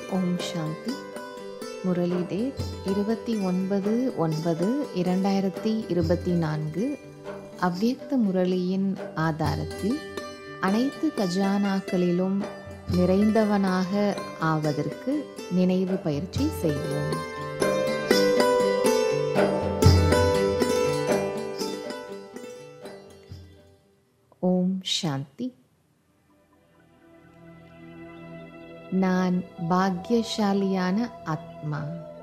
ஓம் சாந்தி Murali date இருபத்தி ஒன்பது ஒன்பது இரண்டாயிரத்தி இருபத்தி நான்கு அவ்வியக்த முரளியின் ஆதாரத்தில் அனைத்து கஜானாக்களிலும் நிறைந்தவனாக ஆவதற்கு நினைவு பயிற்சி செய்வோம் ஓம் சாந்தி நான் பாக்யசாலியான ஆத்மா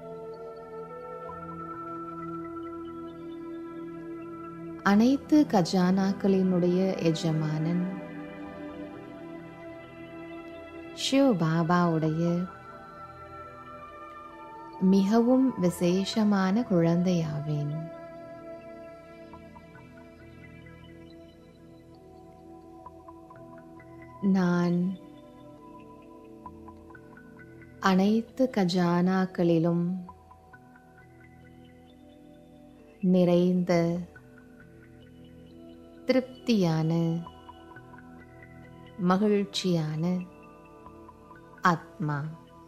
அனைத்து கஜானாக்களினுடைய எஜமானன் ஷிவ் பாபாவுடைய மிகவும் விசேஷமான குழந்தையாவேன் நான் அனைத்து கஜானாக்களிலும் நிறைந்த திருப்தியான மகிழ்ச்சியான ஆத்மா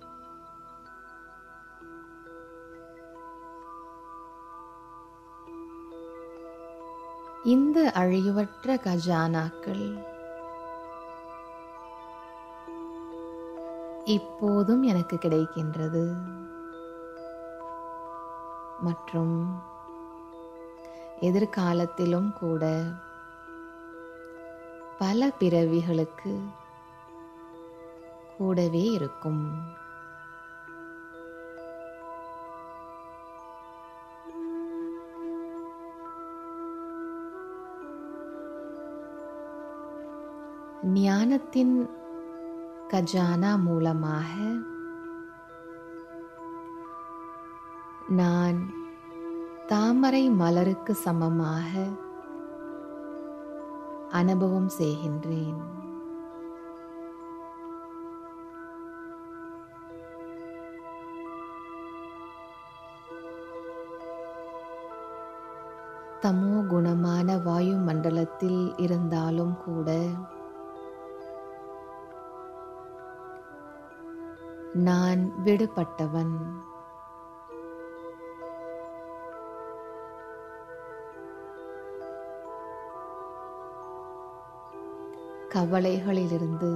இந்த அழிவற்ற கஜானாக்கள் இப்போதும் எனக்கு கிடைக்கின்றது மற்றும் எதிர்காலத்திலும் கூட பல பிறவிகளுக்கு கூடவே இருக்கும் ஞானத்தின் கஜானா மூலமாக நான் தாமரை மலருக்கு சமமாக அனுபவம் செய்கின்றேன் தமோ குணமான வாயு மண்டலத்தில் இருந்தாலும் கூட நான் விடுபட்டவன் கவலைகளிலிருந்து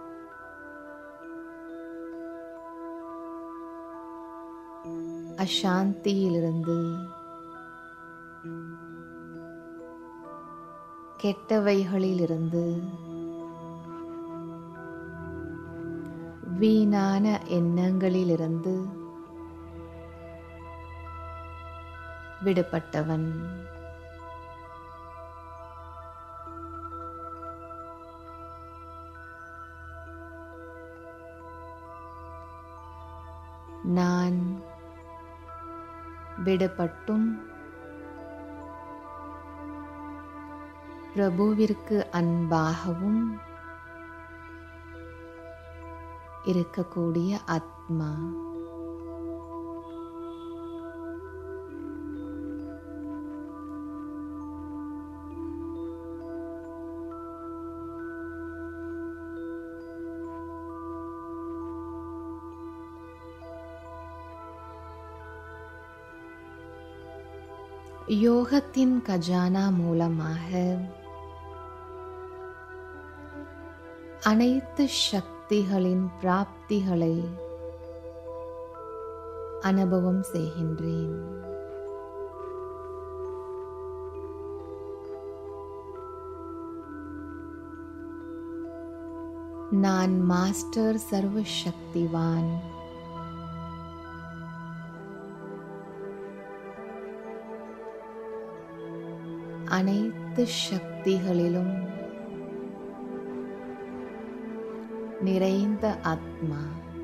அசாந்தியிலிருந்து கெட்டவைகளிலிருந்து வீணான எண்ணங்களிலிருந்து விடுபட்டவன் நான் விடுபட்டும் பிரபுவிற்கு அன்பாகவும் இருக்கக்கூடிய ஆத்மா யோகத்தின் கஜானா மூலமாக அனைத்து சக்திகளின் பிராப்திகளை அனுபவம் செய்கின்றேன் நான் மாஸ்டர் சர்வ சக்திவான் அனைத்து சக்திகளிலும் நிறைந்த ஆத்மா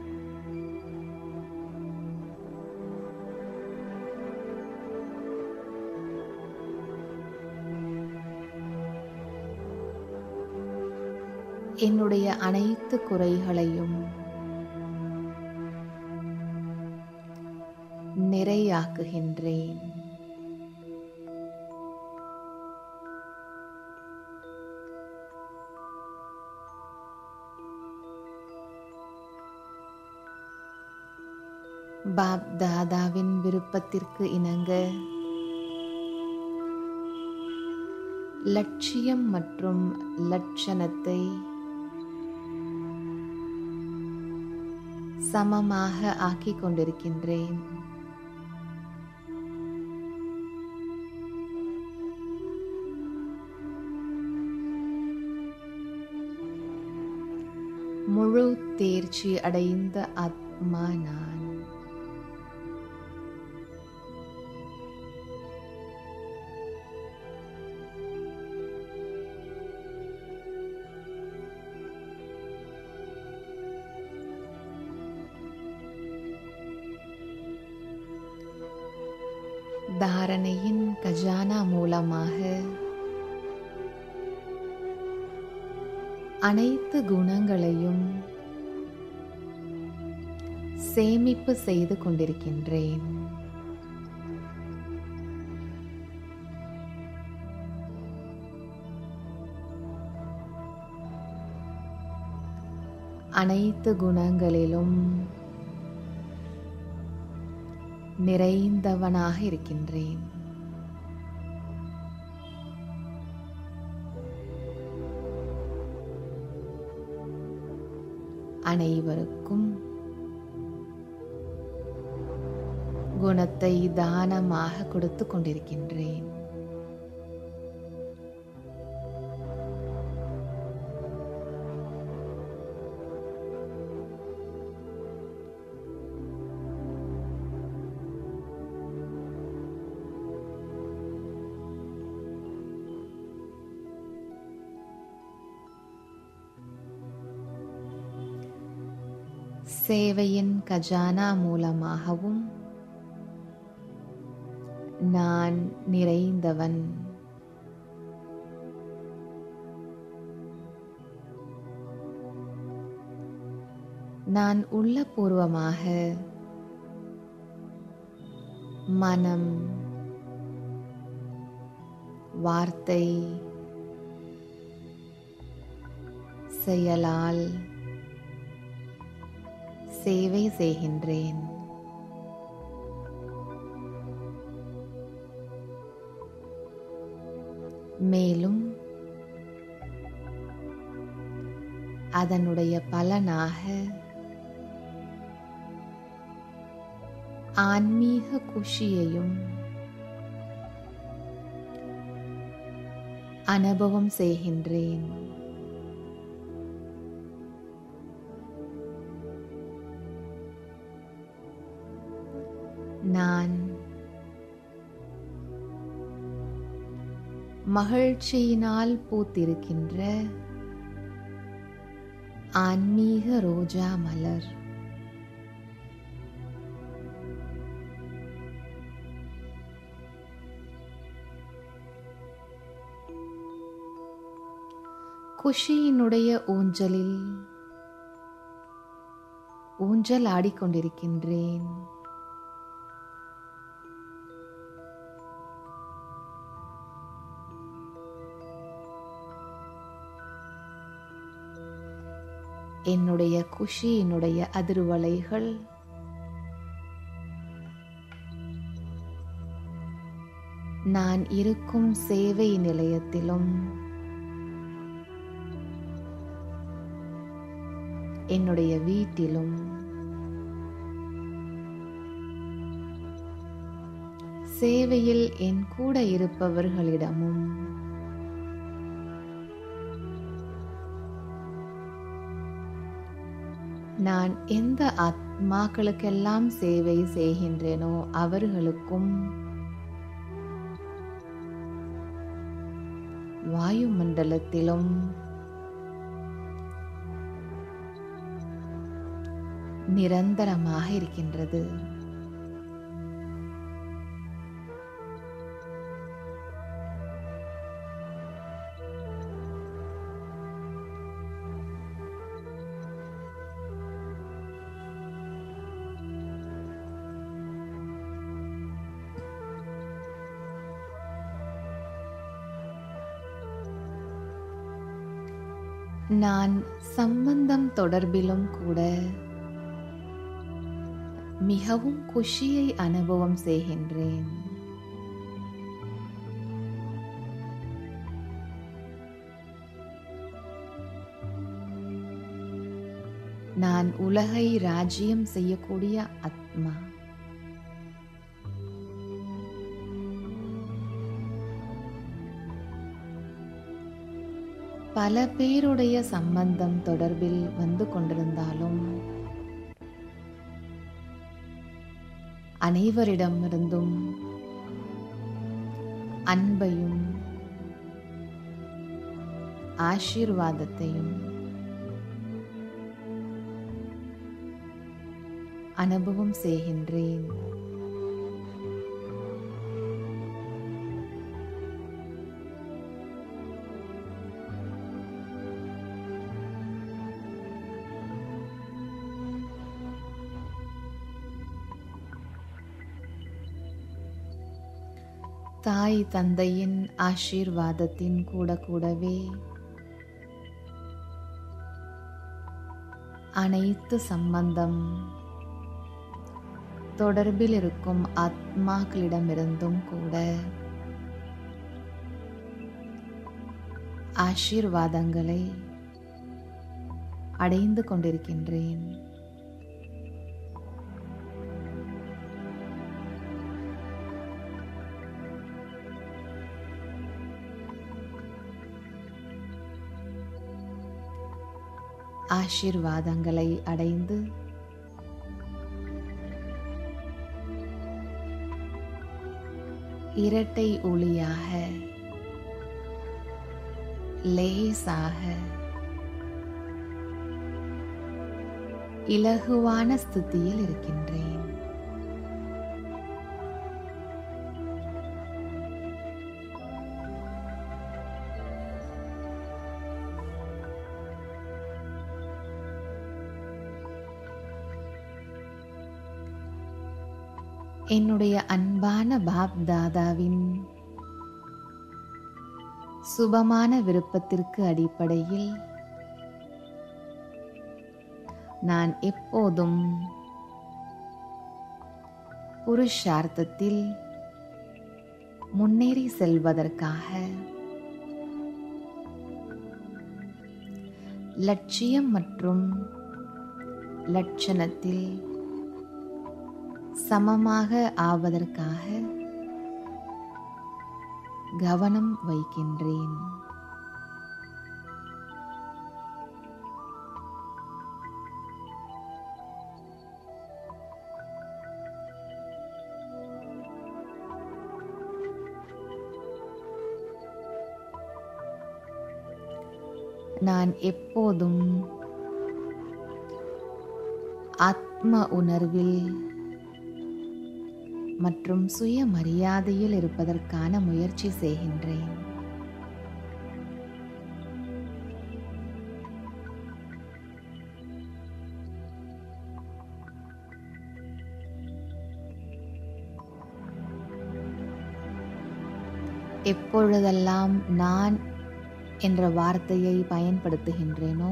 என்னுடைய அனைத்து குறைகளையும் நிறையாக்குகின்றேன் பாப் தாதாவின் விருப்பத்திற்கு இணங்க லட்சியம் மற்றும் லட்சணத்தை சமமாக ஆக்கிக் கொண்டிருக்கின்றேன் முழு தேர்ச்சி அடைந்த ஆத்மா நான் தாரணையின் கஜானா மூலமாக அனைத்து குணங்களையும் சேமிப்பு செய்து கொண்டிருக்கின்றேன் அனைத்து குணங்களிலும் நிறைந்தவனாக இருக்கின்றேன் அனைவருக்கும் குணத்தை தானமாக கொடுத்து கொண்டிருக்கின்றேன் சேவையின் கஜானா மூலமாகவும் நான் நிறைந்தவன் நான் உள்ளபூர்வமாக மனம் வார்த்தை செயலால் சேவை செய்கின்றேன் மேலும் அதனுடைய பலனாக ஆன்மீக குஷியையும் அனுபவம் செய்கின்றேன் நான் மகிழ்ச்சியினால் பூத்திருக்கின்ற ஆன்மீக ரோஜா மலர் குஷியினுடைய ஊஞ்சலில் ஊஞ்சல் ஆடிக்கொண்டிருக்கின்றேன் என்னுடைய குஷியினுடைய அதிர்வலைகள் நான் இருக்கும் சேவை நிலையத்திலும் என்னுடைய வீட்டிலும் சேவையில் என் கூட இருப்பவர்களிடமும் நான் எந்த ஆத்மாக்களுக்கெல்லாம் சேவை செய்கின்றேனோ அவர்களுக்கும் வாயுமண்டலத்திலும் நிரந்தரமாக இருக்கின்றது நான் சம்பந்தம் தொடர்பிலும் கூட மிகவும் குஷியை அனுபவம் செய்கின்றேன் நான் உலகை ராஜ்யம் செய்யக்கூடிய ஆத்மா பல பேருடைய சம்பந்தம் தொடர்பில் வந்து கொண்டிருந்தாலும் அனைவரிடமிருந்தும் அன்பையும் ஆசீர்வாதத்தையும் அனுபவம் செய்கின்றேன் தாய் தந்தையின் ஆசீர்வாதத்தின் கூட கூடவே அனைத்து சம்பந்தம் தொடர்பில் இருக்கும் ஆத்மாக்களிடமிருந்தும் கூட ஆசீர்வாதங்களை அடைந்து கொண்டிருக்கின்றேன் ஆசீர்வாதங்களை அடைந்து இரட்டை ஒளியாக லேசாக இலகுவான ஸ்திதியில் இருக்கின்றேன் என்னுடைய அன்பான பாப் தாதாவின் சுபமான விருப்பத்திற்கு அடிப்படையில் நான் எப்போதும் புருஷார்த்தத்தில் முன்னேறி செல்வதற்காக லட்சியம் மற்றும் லட்சணத்தில் சமமாக ஆவதற்காக கவனம் வைக்கின்றேன் நான் எப்போதும் ஆத்ம உணர்வில் மற்றும் சுயமரியாதையில் இருப்பதற்கான முயற்சி செய்கின்றேன் எப்பொழுதெல்லாம் நான் என்ற வார்த்தையை பயன்படுத்துகின்றேனோ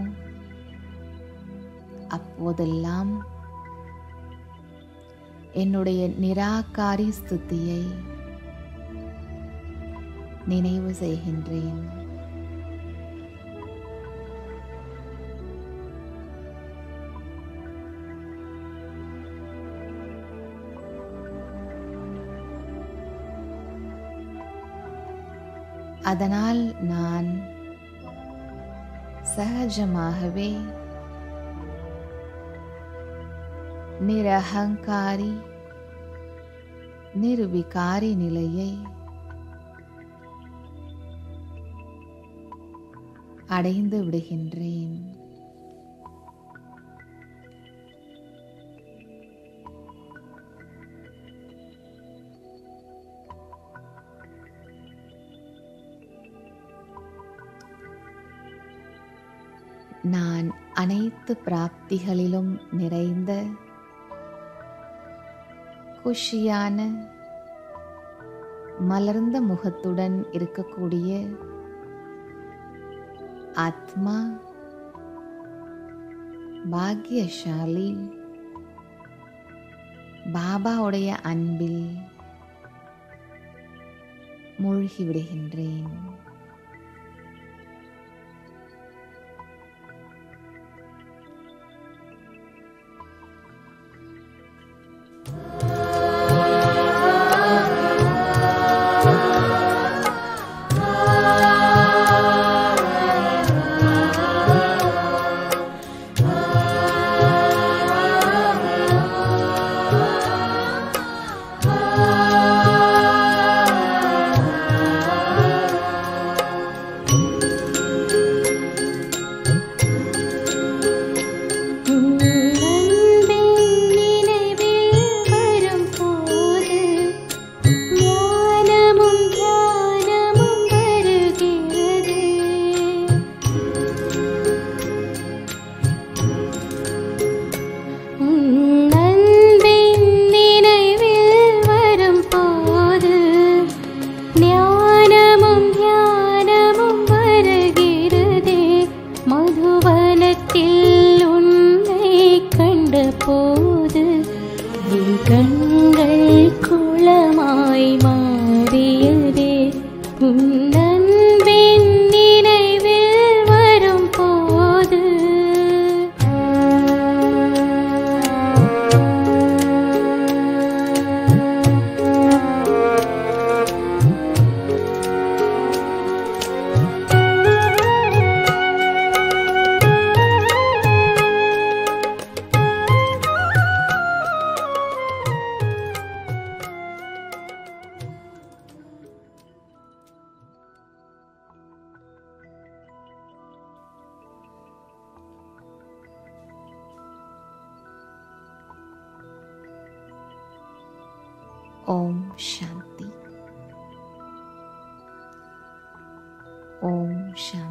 அப்போதெல்லாம் என்னுடைய நிராகாரி ஸ்துதியை நினைவு செய்கின்றேன் அதனால் நான் சகஜமாகவே நிரகங்காரி நிர்விகாரி நிலையை அடைந்து விடுகின்றேன் நான் அனைத்து பிராப்திகளிலும் நிறைந்த குஷியான மலர்ந்த முகத்துடன் இருக்கக்கூடிய ஆத்மா பாக்கியசாலி பாபாவுடைய அன்பில் மூழ்கி விடுகின்றேன் மதுவனத்தில் உன்னை கண்டபோது என் கண்கள் குளமாய் மாறியதே உன் அன்பின் நினைவில் வரும் போது ஓம் சாந்தி ஓம் சாந்தி